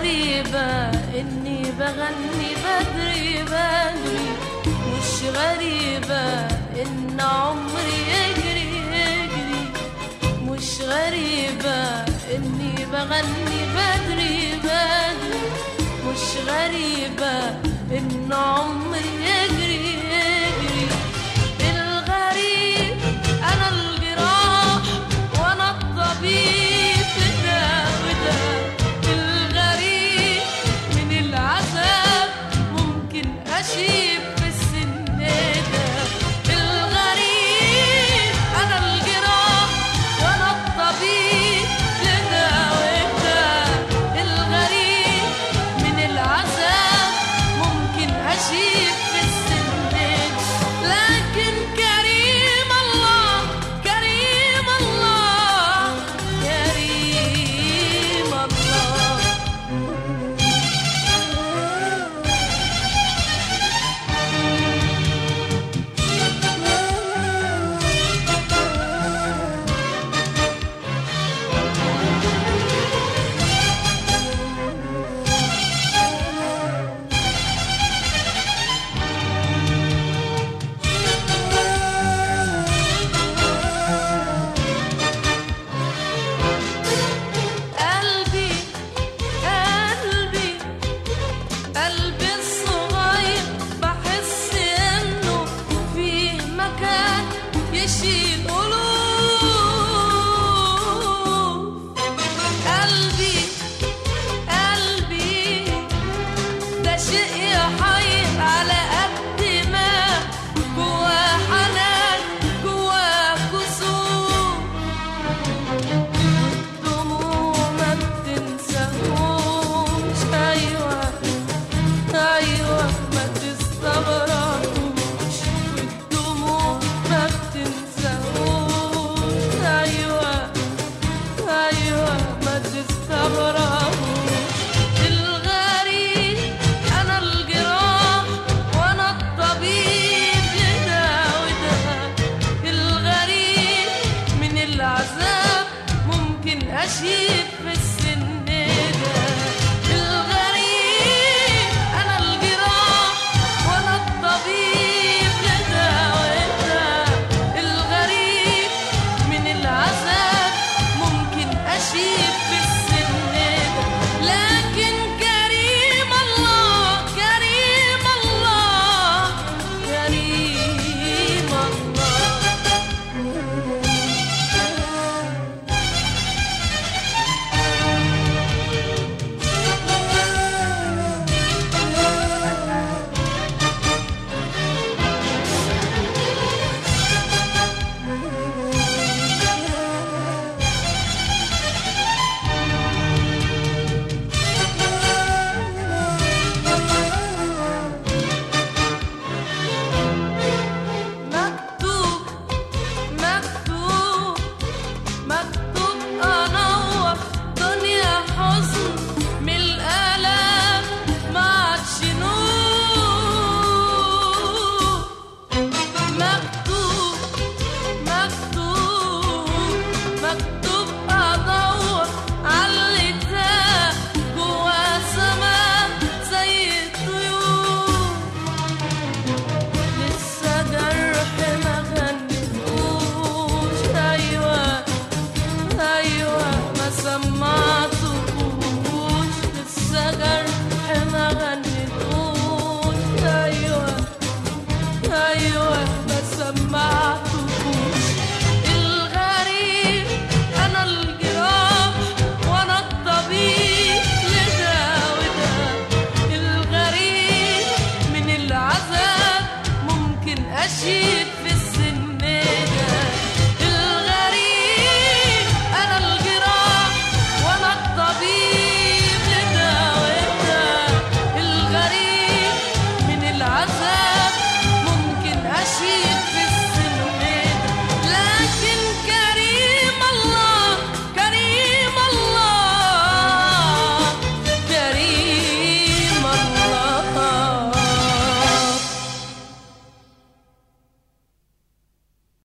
غريبة إني بغني بدري بدري مش غريبة إن عمري يجري يجري مش غريبة إني بغني بدري بدري مش غريبة إن عمري يجري يجري الغريب أنا الجراح وأنا الطبيب ده وده الغريب من العذاب ممكن أشيب في السن ده الغريب أنا الجراح وأنا الطبيب ده وده الغريب من العذاب ممكن أشيب في السن لكن كريم الله كريم الله كريم الله قلبي قلبي قلبي الصغير بحس انه فيه مكان يشيل قلوب قلبي قلبي ده شيء يحير على قد ما جواه حنان جواه كسوف دموع ما بتنساهوش أيوة أيوة ما تستغربوش والدموع ما بتنساهوش أيوة أيوة ما تستغربوش الغريب أنا الجراح وأنا الطبيب لده وده الغريب من العذاب ممكن أشيب في